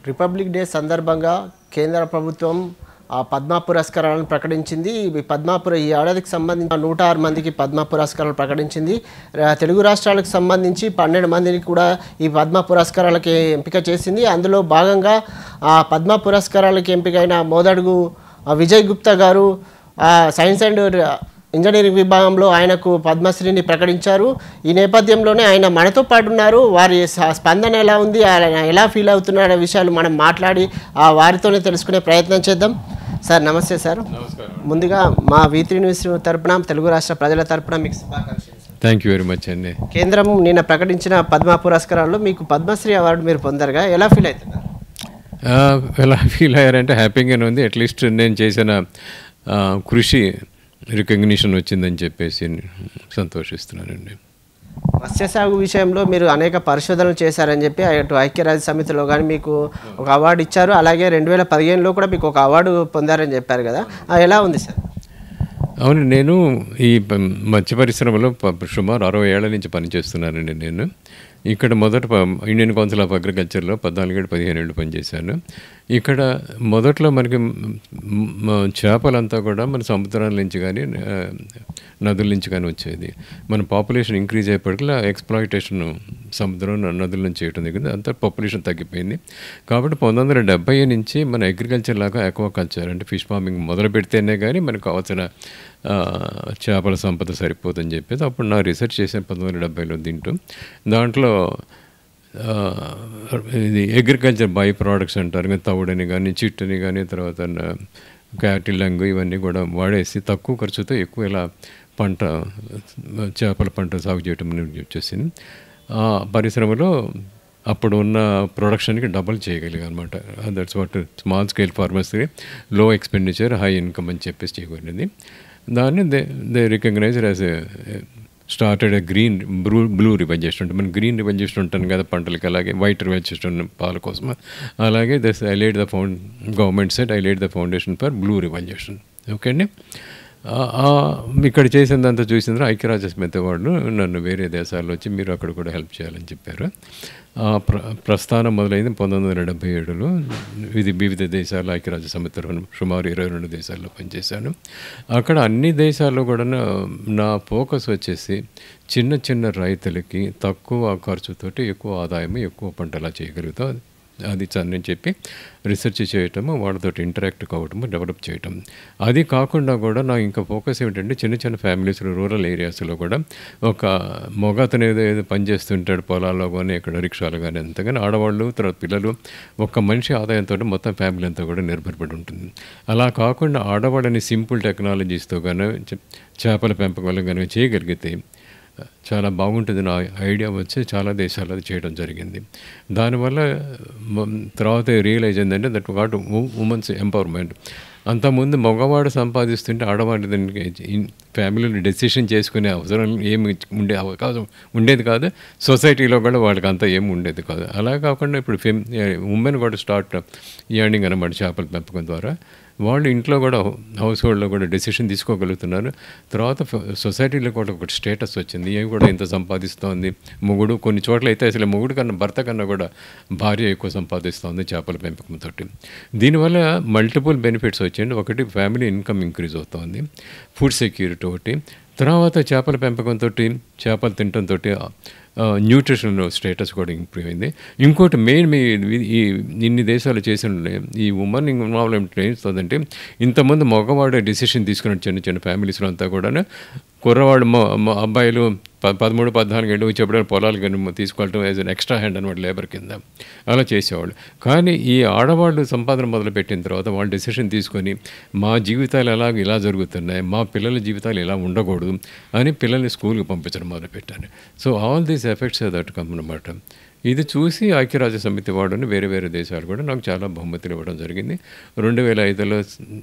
Republic day సందర్భంగా కేంద్ర ప్రభుత్వం ఆ పద్మ పురస్కారాలను ప్రకటించింది ఈ పద్మ పుర ఈ ఏడాదికి సంబంధించి నూట ఆరు మందికి పద్మ పురస్కారాలు ప్రకటించింది రా- తెలుగు రాష్ట్రాలకు సంబంధించి పన్నెండు మందిని కూడా ఈ పద్మ పురస్కారాలకి ఎంపిక చేసింది అందులో భాగంగా ఆ పద్మ పురస్కారాలకి ఎంపికైన మోదడుగు ఆ విజయ్ గుప్తా గారు ఆ సైన్స్ అండ్ ఇంజనీరింగ్ విభాగంలో ఆయనకు పద్మశ్రీని ప్రకటించారు ఈ నేపథ్యంలోనే ఆయన మనతో పాటు ఉన్నారు వారి స- స్పందన ఎలా ఉంది ఆయన ఎలా ఫీల్ అవుతున్నారనే విషయాలు మనం మాట్లాడి ఆ వారితోనే తెలుసుకునే ప్రయత్నం చేద్దాం సార్ నమస్తే సార్ ముందుగా మా వీత్రి న్యూస్ తరపున తెలుగు రాష్ట్ర ప్రజల తరపున మీకు శుభాకాంక్షలు sir. Thank you very much అండి కేంద్రం నిన్న ప్రకటించిన పద్మ పురస్కారాల్లో మీకు పద్మశ్రీ అవార్డు మీరు పొందరుగా ఎలా ఫీల్ అవుతున్నారు ఆ, ఎలా ఫీల్ అయ్యారంటే హ్యాపీగానే ఉంది అట్లీస్ట్ నేను చేసిన ఆ, కృషి రికగ్నిషన్ వచ్చిందని చెప్పేసి సంతోషిస్తున్నానండి మత్స్య సాగు విషయంలో మీరు అనేక పరిశోధనలు చేశారని చెప్పి అటు ఐక్యరాజ్య సమితిలో కానీ మీకు ఒక అవార్డు ఇచ్చారు అలాగే రెండు వేల పదిహేనులో కూడా మీకు ఒక అవార్డు పొందారని చెప్పారు కదా ఆ ఎలా ఉంది సార్ అవును నేను ఈ ప- మత్స్య పరిశ్రమలో ప- సుమారు అరవై ఏళ్ల నుంచి పనిచేస్తున్నానండి నేను ఇక్కడ మొదట ప- ఇండియన్ కౌన్సిల్ ఆఫ్ అగ్రికల్చర్లో పద్నాలుగేళ్ళు పదిహేను ఏళ్ళు పనిచేశాను ఇక్కడ మొదట్లో మనకి మ్- మ్- చేపలంతా కూడా మన సముద్రాల నుంచి కానీ ఆ, నదుల నుంచి కానీ వచ్చేది మన పాపులేషన్ ఇంక్రీజ్ అయ్యేప్పటికీ ఎక్స్ప్లాయిటేషన్ సముద్రం న- నదుల నుంచి చేయడం దగ్గర అంతా పాపులేషన్ తగ్గిపోయింది కాబట్టి పంతొమ్మిది వందల డెబ్బై నుంచి మన అగ్రికల్చర్ లాగా కల్చర్ అంటే ఫిష్ ఫార్మింగ్ మొదలు పెడితేనే కానీ మనకు కావాల్సిన ఆ, చేపల సంపద సరిపోదని చెప్పేసి అప్పుడు నా రీసెర్చ్ చేశాను పంతొమ్మిది వందల డెబ్బైలో తింటూ దాంట్లో ఆ, ఇది అగ్రికల్చర్ బై ప్రోడక్ట్స్ అంటారు ఇంకా తవుడని కానీ చిట్టని కానీ తర్వాత క్యాటిల్ లంగ్ ఇవన్నీ కూడా వాడేసి తక్కువ ఖర్చుతో ఎక్కువ ఇలా పంట చేపల పంట సాగు చేయటం అనేది వచ్చేసింది ఆ పరిశ్రమలో అప్పుడు ఉన్న ప్రొడక్షన్కి డబుల్ చేయగలిగా అనమాట that's what small scale farmers low expenditure high income అని చెప్పేసి చేయగలిగింది దాన్ని they they recognise as started green blue blue revenge చేస్తుంటాం మనం గ్రీన్ రివెంజ్ చేస్తుంటాం కదా పంటలకి అలాగే వైట్ రివెంజ్ చేస్తుంటాం పాల కోసం అలాగే thus I laid the found government set I laid the foundation for blue revolution okay అండి ఆ- ఆ ఇక్కడ చేసిందంతా చూసిన తర్వాత ఐక్యరాజ్య సమితి వాళ్ళు నన్ను వేరే దేశాల్లో వచ్చి మీరు అక్కడ కూడా హెల్ప్ చేయాలని చెప్పారు ఆ ప్ర ప్రస్థానం మొదలైంది పంతొమ్మిది వందల డెబ్బై ఏడులో ఇది వివిధ దేశాల ఐక్యరాజ్య సమితి తరఫున సుమారు ఇరవై రెండు దేశాల్లో పనిచేశాను అక్కడ అన్ని దేశాల్లో కూడా నా- నా ఫోకస్ వచ్చేసి చిన్న చిన్న రైతులకి తక్కువ ఖర్చుతోటి ఎక్కువ ఆదాయం ఎక్కువ పంట ఎలా చేయగలుగుతాం అది అని చెప్పి రీసెర్చ్ చేయటము వాళ్ళతో ఇంటరాక్ట్ కావటము డెవలప్ చేయటం అది కాకుండా కూడా నా ఇంకా ఫోకస్ ఏమిటంటే చిన్న చిన్న ఫ్యామిలీస్ రూరల్ ఏరియాస్లో కూడా ఒక మగ అతను ఏదో ఏదో పని చేస్తుంటాడు పొలాల్లో కానీ ఇక్కడ రిక్షాలు కానీ అంత కానీ ఆడవాళ్ళు తర్వాత పిల్లలు ఒక మనిషి ఆదాయంతో మొత్తం ఫ్యామిలీ అంతా కూడా నిర్భరపడి ఉంటుంది అలా కాకుండా ఆడవాళ్ళని సింపుల్ టెక్నాలజీస్తో కానీ చేపల పెంపకం వల్ల కనుక చేయగలిగితే చాలా బాగుంటుంది నా ఐడియా వచ్చి చాలా దేశాలు అది చేయడం జరిగింది దానివల్ల మ- తర్వాత రియలైజ్ ఏంటంటే దట్ వాట్ ఉమెన్స్ ఎంపవర్మెంట్ అంతకుముందు మగవాడు సంపాదిస్తుంటే ఆడవాడి దానికి ఫ్యామిలీలో డెసిషన్ చేసుకునే అవసరం ఏమి ఉండే అవకాశం ఉండేది కాదు సొసైటీలో కూడా వాళ్ళకి అంత ఏమి ఉండేది కాదు అలా కాకుండా ఇప్పుడు ఫెమ్ ఉమెన్ కూడా స్టార్ట్ ఎర్నింగ్ అనమాట చేపల పెంపకం ద్వారా వాళ్ళు ఇంట్లో కూడా హౌస్ హోల్డ్లో కూడా డెసిషన్ తీసుకోగలుగుతున్నారు తర్వాత ఫ- సొసైటీలో కూడా ఒక స్టేటస్ వచ్చింది ఏమి కూడా ఇంత సంపాదిస్తోంది మొగుడు కొన్ని చోట్ల అయితే అసలు మొగుడు కన్నా భర్త కన్నా కూడా భార్య ఎక్కువ సంపాదిస్తోంది చేపల పెంపకంతో దీనివల్ల మల్టిపుల్ బెనిఫిట్స్ వచ్చాయండి ఒకటి ఫ్యామిలీ ఇన్కమ్ ఇంక్రీజ్ అవుతోంది ఫుడ్ సెక్యూరిటీ ఒకటి తర్వాత చేపల పెంపకంతో చేపలు తినటంతో న్యూట్రిషన్ స్టేటస్ కూడా ఇంప్రూవ్ అయింది ఇంకోటి మెయిన్ మీ ఈ ఇన్ని దేశాలు చేసిన ఈ ఉమెన్ ఇన్వాల్వ్ ఏమిటంటే ఇంతమంది మగవాడు డెసిషన్ తీసుకున్న చిన్న చిన్న ఫ్యామిలీస్లో అంతా కూడా కుర్రవాడు మ- మ- అబ్బాయిలు ప పదమూడు పద్నాలుగు ఏళ్ళు వచ్చేప్పుడు పొలాలు కానీ తీసుకెళ్ళటం యాజ్ అన్ ఎక్స్ట్రా హ్యాండ్ అనమాట లేబర్ కింద అలా చేసేవాళ్ళు కానీ ఈ ఆడవాళ్ళు సంపాదన మొదలుపెట్టిన తర్వాత వాళ్ళు డెసిషన్ తీసుకొని మా జీవితాలు ఎలా ఇలా జరుగుతున్నాయి మా పిల్లల జీవితాలు ఇలా ఉండకూడదు అని పిల్లల్ని స్కూల్కి పంపించడం మొదలుపెట్టాను so all these effects that come అనమాట ఇది చూసి ఐక్యరాజ్య సమితి వాడుని వేరే వేరే దేశాలు కూడా నాకు చాలా బహుమతులు ఇవ్వడం జరిగింది రెండు వేల ఐదులో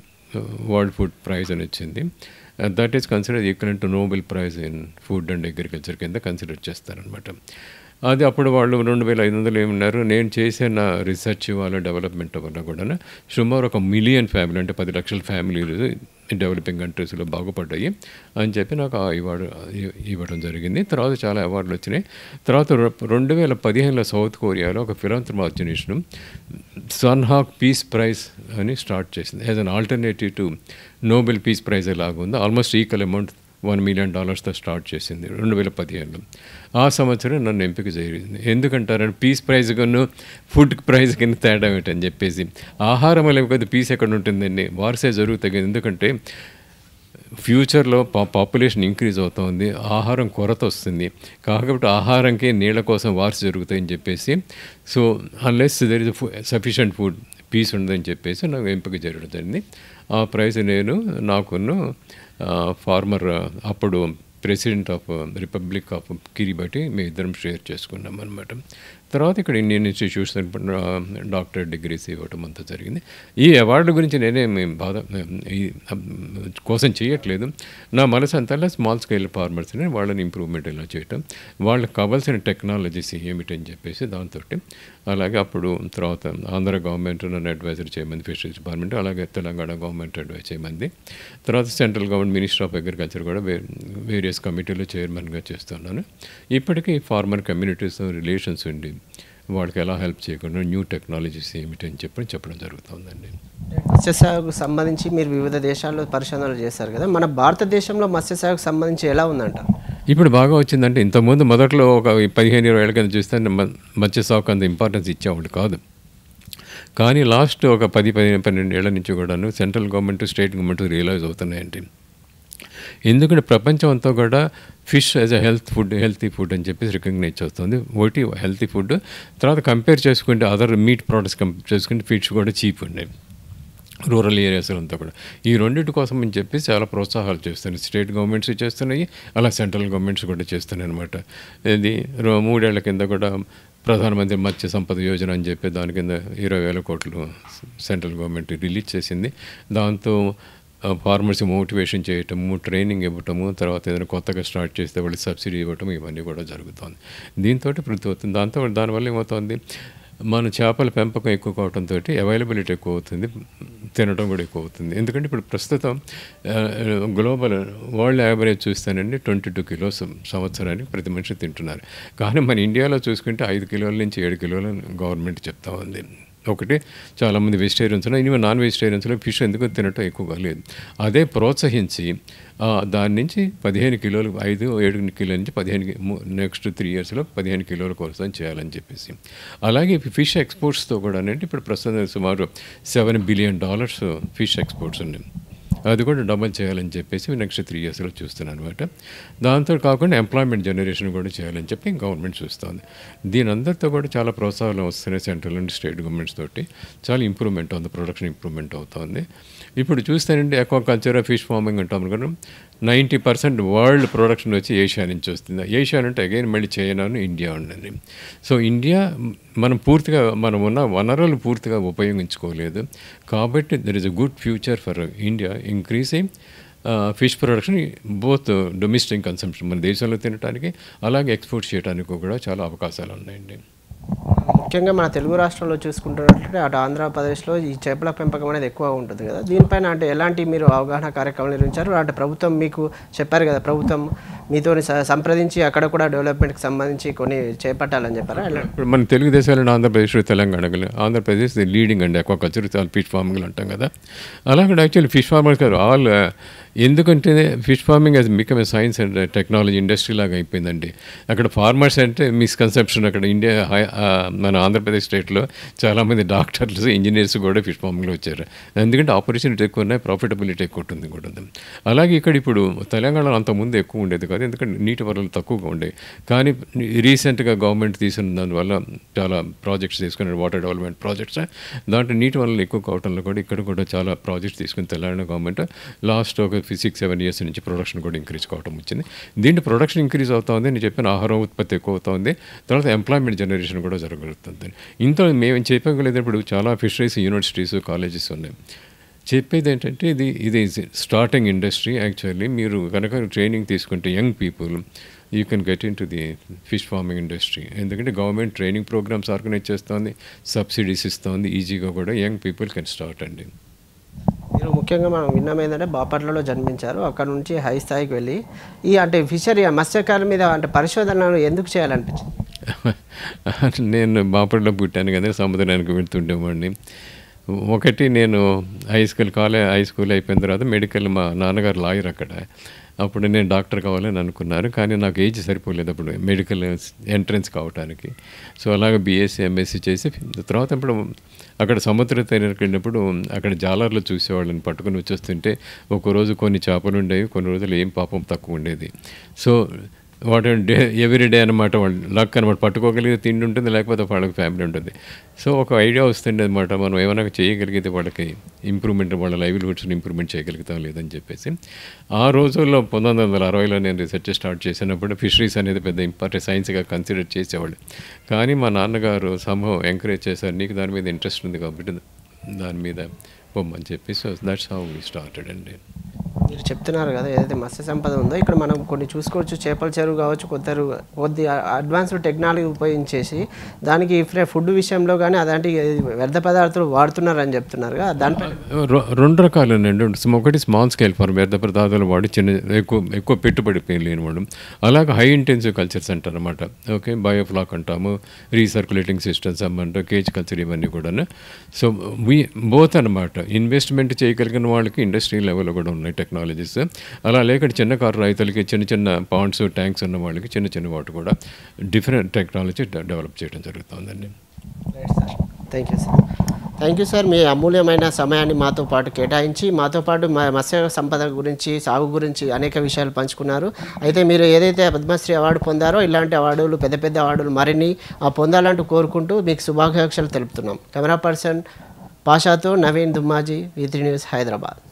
వరల్డ్ ఫుడ్ ప్రైజ్ అని వచ్చింది that is consider equal to Nobel prize in food and agriculture కింద కన్సిడర్ చేస్తారనమాట అది అప్పుడు వాళ్ళు రెండు వేల ఐదు వందలు ఏమన్నారు నేను చేసిన రీసెర్చ్ వాళ్ళ డెవలప్మెంట్ వల్ల కూడా సుమారు ఒక మిలియన్ ఫ్యామిలీ అంటే పది లక్షల ఫ్యామిలీలు డెవలపింగ్ కంట్రీస్లో బాగుపడ్డాయి అని చెప్పి నాకు ఆ అవార్డు ఇవ్వడం జరిగింది తర్వాత చాలా అవార్డులు వచ్చినాయి తర్వాత రె- రెండు వేల పదిహేనులో సౌత్ కొరియాలో ఒక philanthropy organisation Sunhak peace prize అని స్టార్ట్ చేసింది as an alternative to Nobel peace prize ఎలాగ ఉందో almost equal amount one million డాలర్స్తో స్టార్ట్ చేసింది రెండు వేల పదిహేనులో ఆ సంవత్సరం నన్ను ఎంపిక జరిగింది ఎందుకంటారంటే పీస్ ప్రైజ్ కన్నా ఫుడ్ ప్రైజ్ కింద తేడా ఏంటని చెప్పేసి ఆహారం లేకపోతే పీస్ ఎక్కడ ఉంటుందండి వార్సే జరుగుతాయి కదా. ఎందుకంటే ఫ్యూచర్లో పా పాపులేషన్ ఇంక్రీజ్ అవుతుంది ఆహారం కొరత వస్తుంది కాబట్టి ఆహారంకే నీళ్ళ కోసం వార్స్ జరుగుతాయని చెప్పేసి so unless there is sufficient food peace ఉండదని చెప్పేసి నాకు ఎంపిక జరగడం జరిగింది ఆ ప్రైజ్ నేను నాకున్న ఫార్మర్ అప్పుడు president of republic of Kiribati మేము ఇద్దరం షేర్ చేసుకున్నాం అనమాట తర్వాత ఇక్కడ ఇండియన్ ఇన్స్టిట్యూట్స్ డాక్టర్ డిగ్రీస్ ఇవ్వటం అంతా జరిగింది ఈ అవార్డు గురించి నేనే మేము బాధ ఈ కోసం చేయట్లేదు నా మనసు అంతా స్మాల్ స్కేల్ ఫార్మర్స్ని వాళ్ళని ఇంప్రూవ్మెంట్ ఎలా చేయటం వాళ్ళకి కావాల్సిన టెక్నాలజీస్ ఏమిటని చెప్పేసి దాంతో అలాగే అప్పుడు తర్వాత ఆంధ్ర గవర్నమెంట్ నన్ను అడ్వైజర్ చేయమంది ఫిషరీస్ డిపార్ట్మెంట్ అలాగే తెలంగాణ గవర్నమెంట్ అడ్వైజ్ చేయమంది తర్వాత central government minister of agriculture కూడా వే వేరియస్ కమిటీలో చైర్మన్గా చేస్తున్నాను ఇప్పటికీ ఫార్మర్ కమ్యూనిటీస్ రిలేషన్స్ ఉండి వాళ్ళకి ఎలా హెల్ప్ చేయకుండా న్యూ టెక్నాలజీస్ ఏమిటి అని చెప్పి చెప్పడం జరుగుతుందండి మత్స్య సాగుకు సంబంధించి మీరు వివిధ దేశాల్లో పరిశోధనలు చేశారు కదా మన భారతదేశంలో మత్స్య సాగుకు సంబంధించి ఎలా ఉందంట ఇప్పుడు బాగా వచ్చిందంటే ఇంతకుముందు మొదట్లో ఒక పదిహేను ఇరవై ఏళ్ళ కింద చూస్తే మ- మత్స్య సాగు అంత ఇంపార్టెన్స్ ఇచ్చేవాళ్ళు కాదు కానీ లాస్ట్ ఒక పది పదిహేను పన్నెండు ఏళ్ల నుంచి కూడాను central government state government realise అవుతున్నాయండి ఎందుకంటే ప్రపంచం అంతా కూడా fish as a health food healthy food అని చెప్పేసి రికగ్నైజ్ చేస్తుంది ఒకటి హెల్తీ ఫుడ్ తర్వాత కంపేర్ చేసుకుంటే అదర్ మీట్ ప్రోడక్ట్స్ కంపేర్ చేసుకుంటే ఫిష్ కూడా చీప్ ఉన్నాయి రూరల్ ఏరియాస్ అంతా కూడా ఈ రెండింటి కోసం అని చెప్పి చాలా ప్రోత్సాహాలు చేస్తున్నాయి స్టేట్ గవర్నమెంట్స్ చేస్తున్నాయి అలా సెంట్రల్ గవర్నమెంట్స్ కూడా చేస్తున్నాయి అనమాట ఇది రో- మూడేళ్ల కింద కూడా ప్రధానమంత్రి మత్స్య సంపద యోజన అని చెప్పి దాని కింద ఇరవై వేల కోట్లు సెంట్రల్ గవర్నమెంట్ రిలీజ్ చేసింది దాంతో ఫార్మర్స్ మోటివేషన్ చేయటము ట్రైనింగ్ ఇవ్వటము తర్వాత ఏదైనా కొత్తగా స్టార్ట్ చేస్తే వాళ్ళు సబ్సిడీ ఇవ్వటం ఇవన్నీ కూడా జరుగుతుంది దీంతో ప్రతి అవుతుంది దాంతో దానివల్ల ఏమవుతుంది మన చేపల పెంపకం ఎక్కువ కావడంతో అవైలబిలిటీ ఎక్కువ అవుతుంది తినడం కూడా ఎక్కువ అవుతుంది ఎందుకంటే ఇప్పుడు ప్రస్తుతం గ్లోబల్ వరల్డ్ యావరేజ్ చూస్తానండి ట్వంటీ టూ కిలోస్ సంవత్సరానికి ప్రతి మనిషి తింటున్నారు కానీ మన ఇండియాలో చూసుకుంటే ఐదు కిలోల నుంచి ఏడు కిలోలు గవర్నమెంట్ చెప్తా ఉంది ఒకటి చాలామంది వెజిటేరియన్స్ ఉన్నారు ఈవెన్ నాన్ వెజిటేరియన్స్లో ఫిష్ ఎందుకు తినటం ఎక్కువగా లేదు అదే ప్రోత్సహించి ఆ, దాని నుంచి పదిహేను కిలోలు ఐదు ఏడు కిలోల నుంచి పదిహేను నెక్స్ట్ త్రీ ఇయర్స్లో పదిహేను కిలోల కోసం చేయాలని చెప్పేసి అలాగే ఫిష్ ఎక్స్పోర్ట్స్తో కూడా అంటే ఇప్పుడు ప్రస్తుతం సుమారు seven billion dollars fish exports ఉన్నాయి అది కూడా డబల్ చేయాలని చెప్పేసి నెక్స్ట్ త్రీ ఇయర్స్లో చూస్తున్నాను అనమాట దాంతో కాకుండా ఎంప్లాయ్మెంట్ జనరేషన్ కూడా చేయాలని చెప్పి గవర్నమెంట్ చూస్తుంది దీని అందరితో కూడా చాలా ప్రోత్సాహాలు వస్తున్నాయి సెంట్రల్ అండ్ స్టేట్ గవర్నమెంట్స్ తోటి చాలా ఇంప్రూవ్మెంట్ అవుతుంది ప్రొడక్షన్ ఇంప్రూవ్మెంట్ అవుతుంది ఇప్పుడు చూస్తానండి ఎక్వాకల్చర్ ఫిష్ ఫార్మింగ్ అంటాం కదా నైంటీ పర్సెంట్ వరల్డ్ ప్రొడక్షన్ వచ్చి ఏషియా నుంచి వస్తుంది ఏషియా అంటే అగైన్ మళ్ళీ చైనాను ఇండియా ఉన్నది సో ఇండియా మనం పూర్తిగా మనం ఉన్న వనరులు పూర్తిగా ఉపయోగించుకోలేదు కాబట్టి there is a good future for India increasing fish production both domestic consumption మన దేశంలో తినడానికి అలాగే ఎక్స్పోర్ట్ చేయడానికి కూడా చాలా అవకాశాలు ఉన్నాయండి ముఖ్యంగా మన తెలుగు రాష్ట్రంలో చూసుకుంటున్నట్లయితే అటు ఆంధ్రప్రదేశ్లో ఈ చేపల పెంపకం అనేది ఎక్కువ ఉంటుంది కదా దీనిపైన అంటే ఎలాంటి మీరు అవగాహన కార్యక్రమాలు నిర్వహించారు అంటే ప్రభుత్వం మీకు చెప్పారు కదా ప్రభుత్వం మీతో సంప్రదించి అక్కడ కూడా డెవలప్మెంట్కి సంబంధించి కొన్ని చేపట్టాలని చెప్పారా ఎలా ఇప్పుడు మన తెలుగు దేశాలను ఆంధ్రప్రదేశ్ తెలంగాణ ఆంధ్రప్రదేశ్ ది లీడింగ్ అండి అక్వాకల్చర్ చాలా ఫిష్ ఫార్మింగ్ అంటాం కదా అలాగే యాక్చువల్లీ ఫిష్ ఫార్మర్స్ గారు ఆల్ ఎందుకంటే fish farming has become a science and technology industry లాగా అయిపోయిందండి అక్కడ ఫార్మర్స్ అంటే మిస్కన్సెప్షన్ అక్కడ ఇండియా హై- ఆ, మన ఆంధ్రప్రదేశ్ స్టేట్లో చాలామంది డాక్టర్స్ ఇంజనీర్స్ కూడా ఫిష్ ఫార్మింగ్లో వచ్చారు ఎందుకంటే ఆపర్చునిటీ ఎక్కువ ఉన్నాయి ప్రాఫిటబిలిటీ ఎక్కువ ఉంటుంది కూడా ఉంది. అలాగే ఇక్కడ ఇప్పుడు తెలంగాణలో అంత ముందు ఎక్కువ ఉండేది కాదు ఎందుకంటే నీటి వనరులు తక్కువగా ఉండేవి కానీ రీసెంట్గా గవర్నమెంట్ తీసుకున్న దానివల్ల చాలా ప్రాజెక్ట్స్ తీసుకున్నారు వాటర్ డెవలప్మెంట్ ప్రాజెక్ట్స్ దాంట్లో నీటి వనరులు ఎక్కువ కావడంలో కూడా ఇక్కడ కూడా చాలా ప్రాజెక్ట్స్ తీసుకుని తెలంగాణ గవర్నమెంట్ లాస్ట్ ఒక సిక్స్ సెవెన్ ఇయర్స్ నుంచి ప్రొడక్షన్ కూడా ఇంక్రీజ్ కావడం వచ్చింది దీంట్లో ప్రొడక్షన్ ఇంక్రీజ్ అవుతుంది నేను చెప్పిన ఆహారం ఉత్పత్తి ఎక్కువ అవుతుంది తర్వాత ఎంప్లాయ్మెంట్ జనరేషన్ కూడా జరగలుగుతుంది ఇంత మేము చెప్పగలేదు ఇప్పుడు చాలా ఫిషరీస్ యూనివర్సిటీస్ కాలేజెస్ ఉన్నాయి చెప్పేది ఏంటంటే ఇది ఇది స్టార్టింగ్ ఇండస్ట్రీ యాక్చువల్లీ మీరు కనుక ట్రైనింగ్ తీసుకుంటే young people you can get into the fish farming industry ఎందుకంటే గవర్నమెంట్ ట్రైనింగ్ ప్రోగ్రామ్స్ ఆర్గనైజ్ చేస్తుంది సబ్సిడీస్ ఇస్తుంది ఈజీగా కూడా యంగ్ పీపుల్ కెన్ స్టార్ట్ అండి మీరు మీరు ముఖ్యంగా మనం విన్నాం ఏంటంటే బాపట్లలో జన్మించారు అక్కడ నుంచి హై స్థాయికి వెళ్ళి ఈ అంటే ఫిషరీ మత్స్యకారుల మీద అంటే పరిశోధనలు ఎందుకు చేయాలనిపించింది నేను బాపట్లో పుట్టాను కదా సముద్రానికి వెళ్తుండేవాడిని ఒకటి నేను high school college high school అయిపోయిన తర్వాత మెడికల్ మా నాన్నగారు లాయర్ అక్కడ అప్పుడు నేను డాక్టర్ కావాలని అనుకున్నారు కానీ నాకు ఏజ్ సరిపోలేదు అప్పుడు మెడికల్ ఎంట్రన్స్ కావడానికి సో అలాగే బీఎస్సీ ఎంఎస్సీ చేసి తర్వాత ఇప్పుడు అక్కడ సముద్ర తీరానికి వెళ్ళినప్పుడు అక్కడ జాలర్లు చూసేవాళ్ళని పట్టుకొని వచ్చేస్తుంటే ఒక రోజు కొన్ని చేపలు ఉండేవి కొన్ని రోజులు ఏం పాపం తక్కువ ఉండేది సో వాటి డే ఎవ్రీ డే అనమాట వాళ్ళు లక్ అనమాట పట్టుకోగలిగితే తిండి ఉంటుంది లేకపోతే వాళ్ళకి ఫ్యామిలీ ఉంటుంది సో ఒక ఐడియా వస్తుంది అనమాట మనం ఏమైనా చేయగలిగితే వాళ్ళకి ఇంప్రూవ్మెంట్ వాళ్ళ లైవ్లీహుడ్స్ని ఇంప్రూవ్మెంట్ చేయగలుగుతాం లేదని చెప్పేసి ఆ రోజుల్లో పంతొమ్మిది వందల అరవైలో నేను రీసెర్చ్ స్టార్ట్ చేసినప్పుడు ఫిషరీస్ అనేది పెద్ద ఇంపార్టెంట్ సైన్స్గా కన్సిడర్ చేసేవాళ్ళు కానీ మా నాన్నగారు సమూహం ఎంకరేజ్ చేశారు నీకు దాని మీద ఇంట్రెస్ట్ ఉంది కాబట్టి దాని మీద పొమ్మని చెప్పి so that's how we started అండి మీరు చెప్తున్నారు కదా ఏదైతే మత్స్య సంపద ఉందో ఇక్కడ మనం కొన్ని చూసుకోవచ్చు చేపల చెరువు కావచ్చు కొత్త కొద్ది అడ్వాన్స్డ్ టెక్నాలజీ ఉపయోగించేసి దానికి ఫ్రె- ఫుడ్ విషయంలో కానీ అలాంటి వ్యర్థ పదార్థాలు వాడుతున్నారని చెప్తున్నారు కదా దానిపై రొ- రెండు రకాలు అండి ఒకటి స్మాల్ స్కేల్ ఫార్మ్ వ్యర్థ పదార్థాలు వాడి చిన్న ఎక్కువ ఎక్కువ పెట్టుబడి లేని వాడు అలాగే హై ఇంటెన్సివ్ కల్చర్స్ అంటారు అనమాట ఓకే బయోఫ్లాక్ అంటాము రీసర్క్యులేటింగ్ సిస్టమ్స్ అమ్మంటాం కేజ్ కల్చర్ ఇవన్నీ కూడా సో వీ బోత్ అనమాట ఇన్వెస్ట్మెంట్ చేయగలిగిన వాళ్ళకి ఇండస్ట్రీ లెవెల్లో కూడా ఉన్నాయి టెక్నాలజీస్ అలా లేక చిన్న కారు రైతులకి చిన్న చిన్న పాండ్స్ ట్యాంక్స్ ఉన్న వాళ్ళకి చిన్న చిన్న వాటి కూడా డిఫరెంట్ టెక్నాలజీ డెవలప్ చేయడం జరుగుతుందండి thank you sir thank you sir మీ అమూల్యమైన సమయాన్ని మాతో పాటు కేటాయించి మాతో పాటు మా మత్స్య సంపద గురించి సాగు గురించి అనేక విషయాలు పంచుకున్నారు అయితే మీరు ఏదైతే పద్మశ్రీ అవార్డు పొందారో ఇలాంటి అవార్డులు పెద్ద పెద్ద అవార్డులు మరిన్ని ఆ, పొందాలంటూ కోరుకుంటూ మీకు శుభాకాంక్షలు తెలుపుతున్నాం కెమెరా పర్సన్ పాషాతో నవీన్ దుమ్మాజీ వీత్రి న్యూస్ హైదరాబాద్